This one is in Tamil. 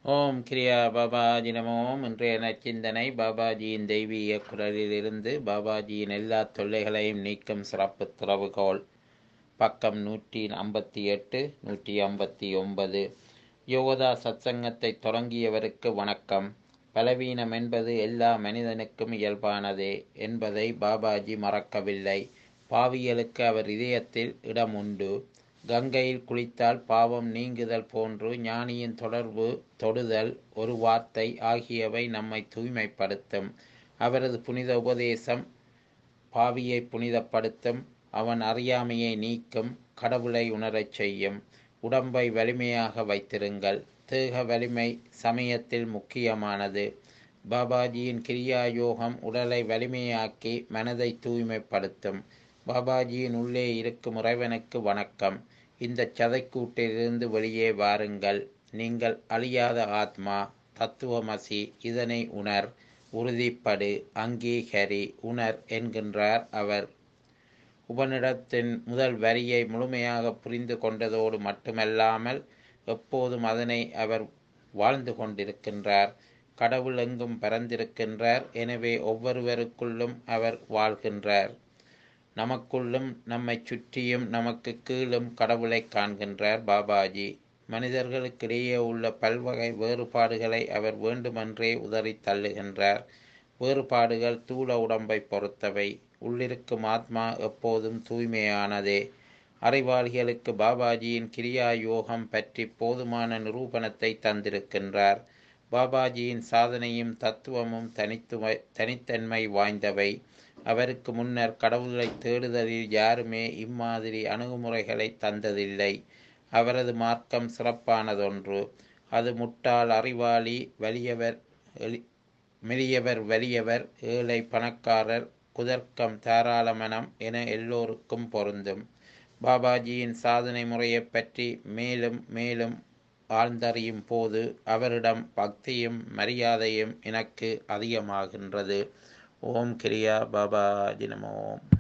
ஓம் கிரியா பாபாஜி நமோம் இன்றைய நச்சிந்தனை பாபாஜியின் தெய்வீக குரலிலிருந்து பாபாஜியின் எல்லா தொல்லைகளையும் நீக்கும் சிறப்பு திறவுகோல் பக்கம் நூற்றி ஐம்பத்தி எட்டு நூற்றி ஐம்பத்தி ஒன்பது யோகதா சத்சங்கத்தை தொடங்கியவருக்கு வணக்கம் பலவீனம் என்பது எல்லா மனிதனுக்கும் இயல்பானதே என்பதை பாபாஜி மறக்கவில்லை பாவியலுக்கு அவர் இதயத்தில் இடம் உண்டு கங்கையில் குளித்தால் பாவம் நீங்குதல் போன்று ஞானியின் தொடர்பு தொடுதல் ஒரு வார்த்தை ஆகியவை நம்மை தூய்மைப்படுத்தும் அவரது புனித உபதேசம் பாவியை புனிதப்படுத்தும் அவன் அறியாமையை நீக்கும் கடவுளை உணரச் செய்யும் உடம்பை வலிமையாக வைத்திருங்கள் தேக வலிமை சமயத்தில் முக்கியமானது பாபாஜியின் கிரியா யோகம் உடலை வலிமையாக்கி மனதை தூய்மைப்படுத்தும் பாபாஜியின் உள்ளே இருக்கும் இறைவனுக்கு வணக்கம் இந்த சதைக்கூட்டிலிருந்து வெளியே வாருங்கள் நீங்கள் அழியாத ஆத்மா தத்துவமசி இதனை உணர் உறுதிப்படு அங்கீகரி உணர் என்கின்றார் அவர் உபனிடத்தின் முதல் வரியை முழுமையாக புரிந்து கொண்டதோடு மட்டுமல்லாமல் எப்போதும் அதனை அவர் வாழ்ந்து கொண்டிருக்கின்றார் கடவுள் எங்கும் பரந்திருக்கின்றார் எனவே ஒவ்வொருவருக்குள்ளும் அவர் வாழ்கின்றார் நமக்குள்ளும் நம்மை சுற்றியும் நமக்கு கீழும் கடவுளை காண்கின்றார் பாபாஜி மனிதர்களுக்கிடையே உள்ள பல்வகை வேறுபாடுகளை அவர் வேண்டுமென்றே உதறி தள்ளுகின்றார் வேறுபாடுகள் தூள உடம்பை பொறுத்தவை உள்ளிருக்கும் ஆத்மா எப்போதும் தூய்மையானதே அறிவாளிகளுக்கு பாபாஜியின் கிரியா யோகம் பற்றி போதுமான நிரூபணத்தை தந்திருக்கின்றார் பாபாஜியின் சாதனையும் தத்துவமும் தனித்துவ தனித்தன்மை வாய்ந்தவை அவருக்கு முன்னர் கடவுளை தேடுதலில் யாருமே இம்மாதிரி அணுகுமுறைகளை தந்ததில்லை அவரது மார்க்கம் சிறப்பானதொன்று அது முட்டாள் அறிவாளி வலியவர் மெலியவர் வலியவர் ஏழை பணக்காரர் குதர்க்கம் தாராளமனம் என எல்லோருக்கும் பொருந்தும் பாபாஜியின் சாதனை முறையை பற்றி மேலும் மேலும் ஆழ்ந்தறியும் போது அவரிடம் பக்தியும் மரியாதையும் எனக்கு அதிகமாகின்றது ஓம் கிரியா பாபாஜி நமோம்